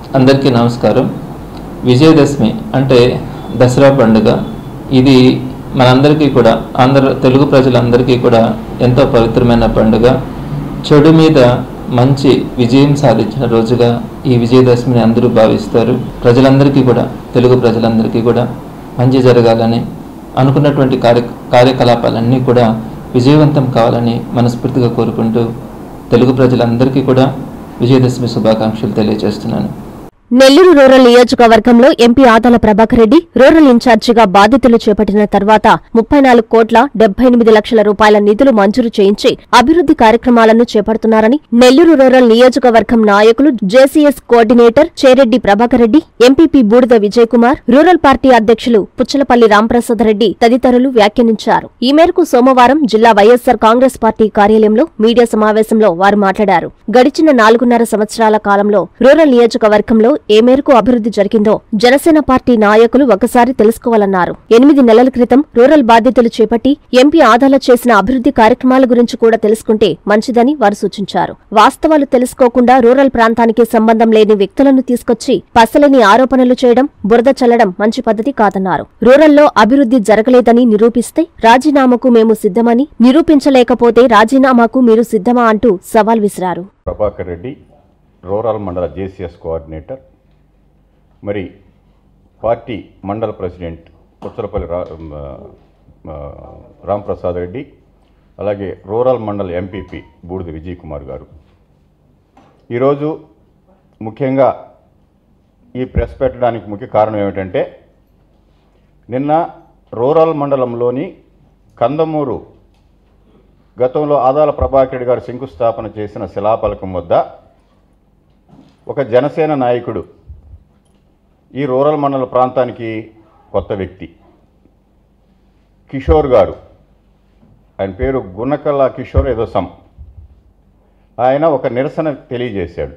అందరికీ నమస్కారం విజయదశమి అంటే దసరా పండుగ ఇది మనందరికీ కూడా ఆంధ్ర తెలుగు ప్రజలందరికీ కూడా ఎంతో పవిత్రమైన పండుగ చెడు మీద మంచి విజయం సాధించిన రోజుగా ఈ విజయదశమిని అందరూ భావిస్తారు ప్రజలందరికీ కూడా తెలుగు ప్రజలందరికీ కూడా మంచి జరగాలని అనుకున్నటువంటి కార్య కార్యకలాపాలన్నీ కూడా విజయవంతం కావాలని మనస్ఫూర్తిగా కోరుకుంటూ తెలుగు ప్రజలందరికీ కూడా విజయదశమి శుభాకాంక్షలు తెలియజేస్తున్నాను నెల్లూరు రూరల్ నియోజకవర్గంలో ఎంపీ ఆదాల ప్రభాకర్ రెడ్డి రూరల్ ఇన్ఛార్జిగా బాధ్యతలు చేపట్టిన తర్వాత ముప్పై నాలుగు కోట్ల డెబ్బై ఎనిమిది లక్షల రూపాయల నిధులు మంజూరు చేయించి అభివృద్ధి కార్యక్రమాలను చేపడుతున్నారని నెల్లూరు రూరల్ నియోజకవర్గం నాయకులు JCS coordinator Chereddy Prabhakar Reddy MPP Boodida Vijay Kumar rural party అధ్యక్షులు పుచ్చలపల్లి రాంప్రసాద్ రెడ్డి తదితరులు వ్యాఖ్యానించారు ఈ మేరకు సోమవారం జిల్లా వైఎస్సార్ కాంగ్రెస్ పార్టీ కార్యాలయంలో మీడియా సమావేశంలో వారు మాట్లాడారు గడిచిన నాలుగున్నర సంవత్సరాల కాలంలో రూరల్ నియోజకవర్గంలో ఏ మేరకు అభివృద్ధి జరిగిందో జనసేన పార్టీ నాయకులు ఒకసారి తెలుసుకోవాలన్నారు ఎనిమిది నెలల క్రితం రూరల్ బాధ్యతలు చేపట్టి ఎంపీ ఆదాల చేసిన అభివృద్ధి కార్యక్రమాల గురించి కూడా తెలుసుకుంటే మంచిదని వారు సూచించారు వాస్తవాలు తెలుసుకోకుండా రూరల్ ప్రాంతానికి సంబంధం లేని వ్యక్తులను తీసుకొచ్చి పసలేని ఆరోపణలు చేయడం బురద చల్లడం మంచి పద్ధతి కాదన్నారు రూరల్లో అభివృద్ధి జరగలేదని నిరూపిస్తే రాజీనామాకు మేము సిద్ధమని నిరూపించలేకపోతే రాజీనామాకు మీరు సిద్ధమా అంటూ సవాల్ విసిరారు ప్రభాకర్ రెడ్డి రూరల్ మండల జేసీఎస్ కోఆర్డినేటర్ మరి పార్టీ మండల ప్రెసిడెంట్ పుచ్చలపల్లి రా ఆ, ఆ, రాంప్రసాద్ రెడ్డి అలాగే రూరల్ మండల ఎంపీపీ బూడిద విజయ్ కుమార్ గారు ఈరోజు ముఖ్యంగా ఈ ప్రెస్ పెట్టడానికి ముఖ్య కారణం ఏమిటంటే నిన్న రూరల్ మండలంలోని కందమూరు గతంలో ఆదాల ప్రభాకర్ రెడ్డి గారు శంకుస్థాపన చేసిన శిలాఫలకం వద్ద ఒక జనసేన నాయకుడు ఈ రూరల్ మండల ప్రాంతానికి కొత్త వ్యక్తి కిషోర్ గారు ఆయన పేరు గుణకల కిషోర్ ఏదో సమ్ ఆయన ఒక నిరసన తెలియజేశాడు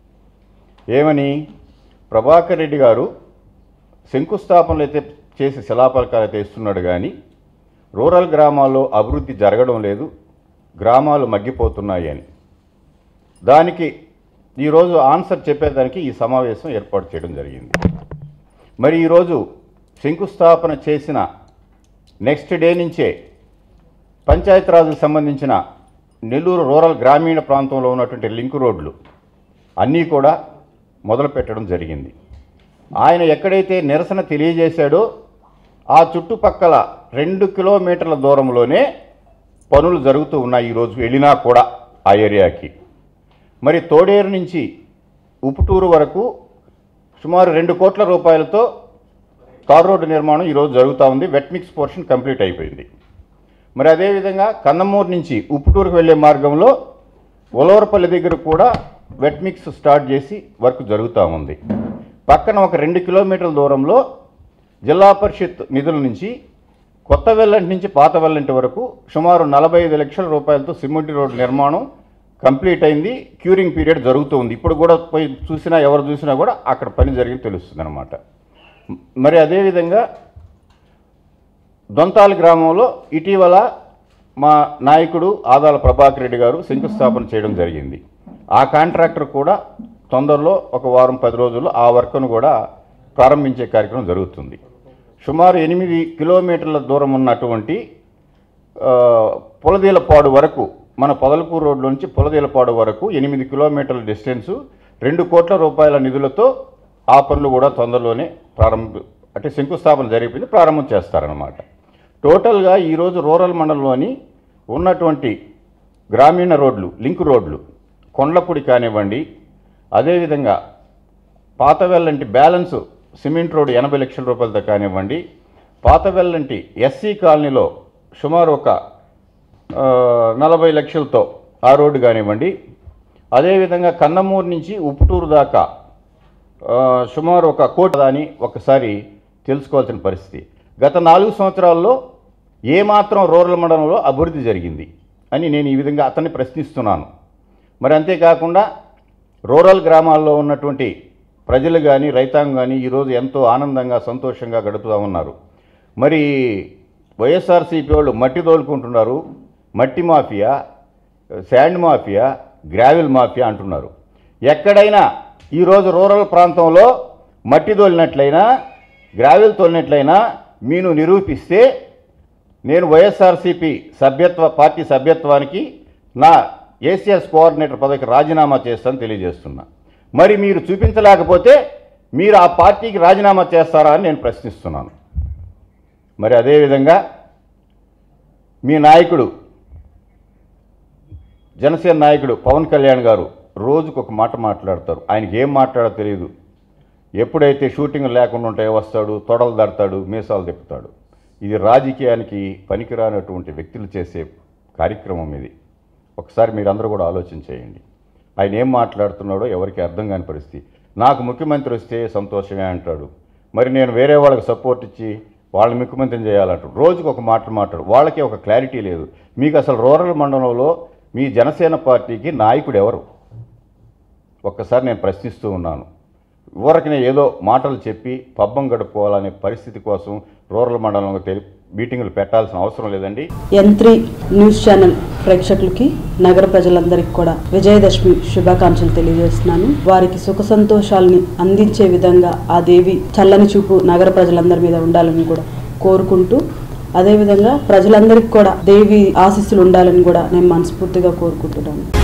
ఏమని ప్రభాకర్ రెడ్డి గారు శంకుస్థాపనలు అయితే చేసి శిలాఫలకాలు అయితే ఇస్తున్నాడు కానీ రూరల్ గ్రామాల్లో అభివృద్ధి జరగడం లేదు గ్రామాలు మగ్గిపోతున్నాయి అని దానికి ఈరోజు ఆన్సర్ చెప్పేదానికి ఈ సమావేశం ఏర్పాటు చేయడం జరిగింది మరి ఈరోజు శంకుస్థాపన చేసిన నెక్స్ట్ డే నుంచే పంచాయతీరాజ్కి సంబంధించిన నెల్లూరు రూరల్ గ్రామీణ ప్రాంతంలో ఉన్నటువంటి లింక్ రోడ్లు అన్నీ కూడా మొదలు పెట్టడం జరిగింది ఆయన ఎక్కడైతే నిరసన తెలియజేశాడో ఆ చుట్టుపక్కల రెండు కిలోమీటర్ల దూరంలోనే పనులు జరుగుతూ ఉన్నాయి ఈరోజు వెళ్ళినా కూడా ఆ ఏరియాకి మరి తోడేరు నుంచి ఉపుటూరు వరకు సుమారు రెండు కోట్ల రూపాయలతో తార్ రోడ్డు నిర్మాణం ఈరోజు జరుగుతూ ఉంది వెట్ మిక్స్ పోర్షన్ కంప్లీట్ అయిపోయింది మరి అదేవిధంగా కన్నమూరు నుంచి ఉప్పుటూరుకు వెళ్ళే మార్గంలో ఉలవరపల్లి దగ్గర కూడా వెట్ మిక్స్ స్టార్ట్ చేసి వర్క్ జరుగుతూ ఉంది పక్కన ఒక రెండు కిలోమీటర్ల దూరంలో జిల్లా పరిషత్ నిధుల నుంచి కొత్త వెల్లంటి నుంచి పాత వెల్లంటి వరకు సుమారు నలభై ఐదు లక్షల రూపాయలతో సిమెంట్ రోడ్ నిర్మాణం కంప్లీట్ అయింది క్యూరింగ్ పీరియడ్ జరుగుతూ ఉంది ఇప్పుడు కూడా పోయి చూసినా ఎవరు చూసినా కూడా అక్కడ పని జరిగి తెలుస్తుంది అనమాట మరి అదేవిధంగా దొంతాలి గ్రామంలో ఇటీవల మా నాయకుడు ఆదాల ప్రభాకర్ రెడ్డి గారు శంకుస్థాపన చేయడం జరిగింది ఆ కాంట్రాక్టర్ కూడా తొందరలో ఒక వారం పది రోజుల్లో ఆ వర్క్ను కూడా ప్రారంభించే కార్యక్రమం జరుగుతుంది సుమారు ఎనిమిది కిలోమీటర్ల దూరం ఉన్నటువంటి ఆ, పులదీలపాడు వరకు మన పొదలకూరు రోడ్లో నుంచి పులదీలపాడు వరకు ఎనిమిది కిలోమీటర్ల డిస్టెన్సు రెండు కోట్ల రూపాయల నిధులతో ఆ పనులు కూడా తొందరలోనే ప్రారంభ అంటే శంకుస్థాపన జరిగిపోయింది ప్రారంభం చేస్తారనమాట టోటల్గా ఈరోజు రూరల్ మండలంలోని ఉన్నటువంటి గ్రామీణ రోడ్లు లింక్ రోడ్లు కొండ్లపూడి కానివ్వండి అదేవిధంగా పాత వెల్లంటి బ్యాలెన్స్ సిమెంట్ రోడ్ ఎనభై లక్షల రూపాయలతో కానివ్వండి పాత వెల్లంటి ఎస్సీ కాలనీలో సుమారు ఒక ఆ, నలభై లక్షలతో ఆ రోడ్డు కానివ్వండి అదేవిధంగా కన్నమూరు నుంచి ఉప్పుటూరు దాకా ఆ, సుమారు ఒక కోటి అని ఒకసారి తెలుసుకోవాల్సిన పరిస్థితి గత నాలుగు సంవత్సరాల్లో ఏమాత్రం రూరల్ మండలంలో అభివృద్ధి జరిగింది అని నేను ఈ విధంగా అతన్ని ప్రశ్నిస్తున్నాను మరి అంతేకాకుండా రూరల్ గ్రామాల్లో ఉన్నటువంటి ప్రజలు కానీ రైతాంగం కానీ ఈరోజు ఎంతో ఆనందంగా సంతోషంగా గడుపుతూ ఉన్నారు మరి వైఎస్ఆర్సీపీ వాళ్ళు మట్టి తోలుకుంటున్నారు మట్టి mafia sand mafia gravel mafia అంటున్నారు ఎక్కడైనా ఈరోజు రూరల్ ప్రాంతంలో మట్టి తోలినట్లయినా గ్రావెల్ తోలినట్లయినా మీను నిరూపిస్తే నేను వైఎస్ఆర్సీపీ సభ్యత్వ పార్టీ సభ్యత్వానికి నా ఏసీఎస్ కోఆర్డినేటర్ పదవికి రాజీనామా చేస్తానని తెలియజేస్తున్నా మరి మీరు చూపించలేకపోతే మీరు ఆ పార్టీకి రాజీనామా చేస్తారా అని నేను ప్రశ్నిస్తున్నాను మరి అదేవిధంగా మీ నాయకుడు జనసేన నాయకుడు పవన్ కళ్యాణ్ గారు రోజుకు ఒక మాట మాట్లాడతారు ఆయనకి ఏం మాట్లాడో తెలియదు ఎప్పుడైతే షూటింగ్ లేకుండా ఉంటాయో వస్తాడు తొడలు దడతాడు మీసాలు తిప్పుతాడు ఇది రాజకీయానికి పనికిరానటువంటి వ్యక్తులు చేసే కార్యక్రమం ఇది ఒకసారి మీరందరూ కూడా ఆలోచన చేయండి ఆయన ఏం మాట్లాడుతున్నాడో ఎవరికి అర్థం కాని పరిస్థితి నాకు ముఖ్యమంత్రి వస్తే సంతోషమే అంటాడు మరి నేను వేరే వాళ్ళకి సపోర్ట్ ఇచ్చి వాళ్ళని ముఖ్యమంత్రిని చేయాలంటాడు రోజుకు ఒక మాట మాట్లాడు వాళ్ళకి ఒక క్లారిటీ లేదు మీకు అసలు రూరల్ మండలంలో మీ జనసేన పార్టీకి నాయకుడు ఎవరు ఒక్కసారి నేను ప్రశ్నిస్తూ ఉన్నాను ఊరకనే ఏదో మాటలు చెప్పి పబ్బం గడుపుకోవాలనే పరిస్థితి కోసం రూరల్ మండలంలో తెలి మీటింగులు పెట్టాల్సిన అవసరం లేదండి యంత్రి న్యూస్ ఛానల్ ప్రేక్షకులకి నగర ప్రజలందరికీ కూడా విజయదశమి శుభాకాంక్షలు తెలియజేస్తున్నాను వారికి సుఖ సంతోషాలని అందించే విధంగా ఆ దేవి చల్లని చూపు నగర ప్రజలందరి మీద ఉండాలని కూడా కోరుకుంటూ అదేవిధంగా ప్రజలందరికీ కూడా దేవి ఆశీస్సులు ఉండాలని కూడా నేను మనస్ఫూర్తిగా కోరుకుంటున్నాను